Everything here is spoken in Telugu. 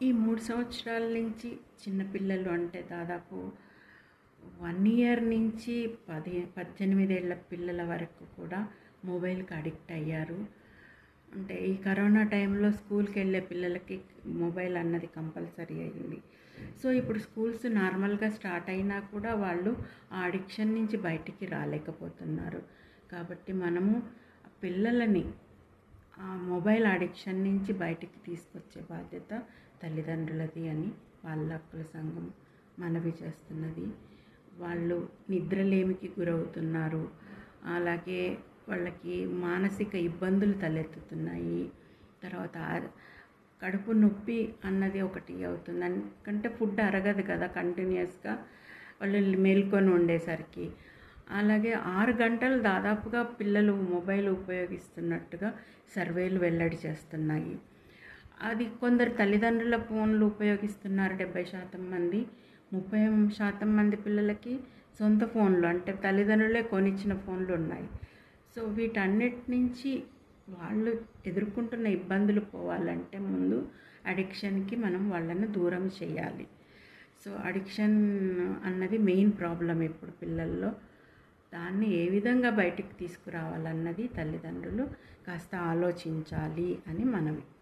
ఈ మూడు సంవత్సరాల నుంచి చిన్నపిల్లలు అంటే దాదాపు వన్ ఇయర్ నుంచి పది పద్దెనిమిదేళ్ల పిల్లల వరకు కూడా మొబైల్కి అడిక్ట్ అయ్యారు అంటే ఈ కరోనా టైంలో స్కూల్కి వెళ్ళే పిల్లలకి మొబైల్ అన్నది కంపల్సరీ అయింది సో ఇప్పుడు స్కూల్స్ నార్మల్గా స్టార్ట్ అయినా కూడా వాళ్ళు ఆ అడిక్షన్ నుంచి బయటికి రాలేకపోతున్నారు కాబట్టి మనము పిల్లలని ఆ మొబైల్ అడిక్షన్ నుంచి బయటికి తీసుకొచ్చే బాధ్యత తల్లిదండ్రులది అని వాళ్ళ హక్కుల సంఘం మనవి చేస్తున్నది వాళ్ళు నిద్రలేమికి గురవుతున్నారు అలాగే వాళ్ళకి మానసిక ఇబ్బందులు తలెత్తుతున్నాయి తర్వాత ఆ- కడుపు నొప్పి అన్నది ఒకటి అవుతుంది ఎందుకంటే ఫుడ్ అరగదు కదా కంటిన్యూస్గా వాళ్ళు మేల్కొని ఉండేసరికి అలాగే ఆరు గంటలు దాదాపుగా పిల్లలు మొబైల్ ఉపయోగిస్తున్నట్టుగా సర్వేలు వెల్లడి చేస్తున్నాయి అది కొందరు తల్లిదండ్రుల ఫోన్లు ఉపయోగిస్తున్నారు డెబ్బై శాతం మంది ముప్పై శాతం మంది పిల్లలకి సొంత ఫోన్లు అంటే తల్లిదండ్రులే కొనిచ్చిన ఫోన్లు ఉన్నాయి సో వీటన్నిటి నుంచి వాళ్ళు ఎదుర్కొంటున్న ఇబ్బందులు పోవాలంటే ముందు అడిక్షన్కి మనం వాళ్ళని దూరం చేయాలి సో అడిక్షన్ అన్నది మెయిన్ ప్రాబ్లం ఇప్పుడు పిల్లల్లో దాన్ని ఏ విధంగా బయటికి తీసుకురావాలన్నది తల్లిదండ్రులు కాస్త ఆలోచించాలి అని మనవి